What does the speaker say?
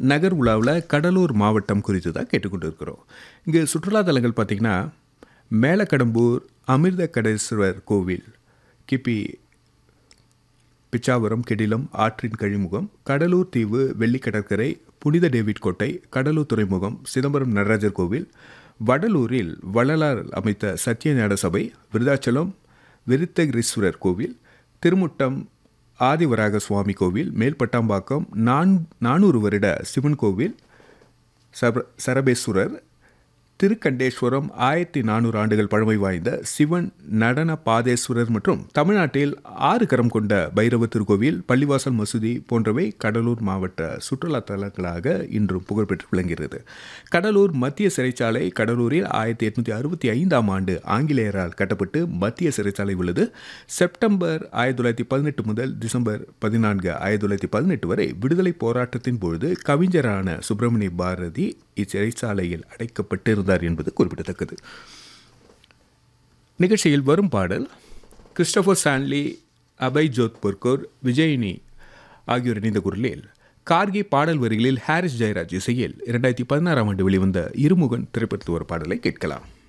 நகர் உலாவில் கடலூர் மாவட்டம் குறித்து தான் கேட்டுக்கொண்டு இருக்கிறோம் இங்கே சுற்றுலா தலங்கள் பார்த்திங்கன்னா மேலக்கடம்பூர் அமிர்த கடேஸ்வரர் கோவில் கிபி பிச்சாவரம் கெடிலம் ஆற்றின் கழிமுகம் கடலூர் தீவு வெள்ளி கடற்கரை புனித டேவிட் கோட்டை கடலூர் துறைமுகம் சிதம்பரம் நடராஜர் கோவில் வடலூரில் வள்ளலார் அமைத்த சத்தியஞான சபை விருதாச்சலம் விருத்தகிரீஸ்வரர் கோவில் திருமுட்டம் ஆதிவராக சுவாமி கோவில் மேல்பட்டாம்பாக்கம் நான் நானூறு வருட சிவன் கோவில் சர சரபேஸ்வரர் திருக்கண்டேஸ்வரம் ஆயிரத்தி நானூறு ஆண்டுகள் பழமை வாய்ந்த சிவன் நடன பாதேஸ்வரர் மற்றும் தமிழ்நாட்டில் ஆறு கரம் கொண்ட பைரவ திருக்கோவில் பள்ளிவாசல் மசூதி போன்றவை கடலூர் மாவட்ட சுற்றுலா தலங்களாக இன்றும் புகழ்பெற்று விளங்குகிறது கடலூர் மத்திய சிறைச்சாலை கடலூரில் ஆயிரத்தி எட்நூற்றி அறுபத்தி ஐந்தாம் ஆண்டு ஆங்கிலேயரால் கட்டப்பட்டு மத்திய சிறைச்சாலை உள்ளது செப்டம்பர் ஆயிரத்தி தொள்ளாயிரத்தி பதினெட்டு முதல் டிசம்பர் பதினான்கு ஆயிரத்தி தொள்ளாயிரத்தி பதினெட்டு வரை விடுதலை போராட்டத்தின் பொழுது கவிஞரான சுப்பிரமணிய பாரதி இச்சிறைச்சாலையில் அடைக்கப்பட்டிருந்தார் என்பது குறிப்பிடத்தக்கது நிகழ்ச்சியில் வரும் பாடல் கிறிஸ்டபர் சான்லி அபய் ஜோத்புர்கோர் விஜயினி ஆகியோர் இணைந்த குரலில் கார்கி பாடல் வரிகளில் ஹாரிஸ் ஜெயராஜ் இசையில் இரண்டாயிரத்தி பதினாறாம் ஆண்டு வெளிவந்த இருமுகன் திரைப்படத்தில் ஒரு பாடலை கேட்கலாம்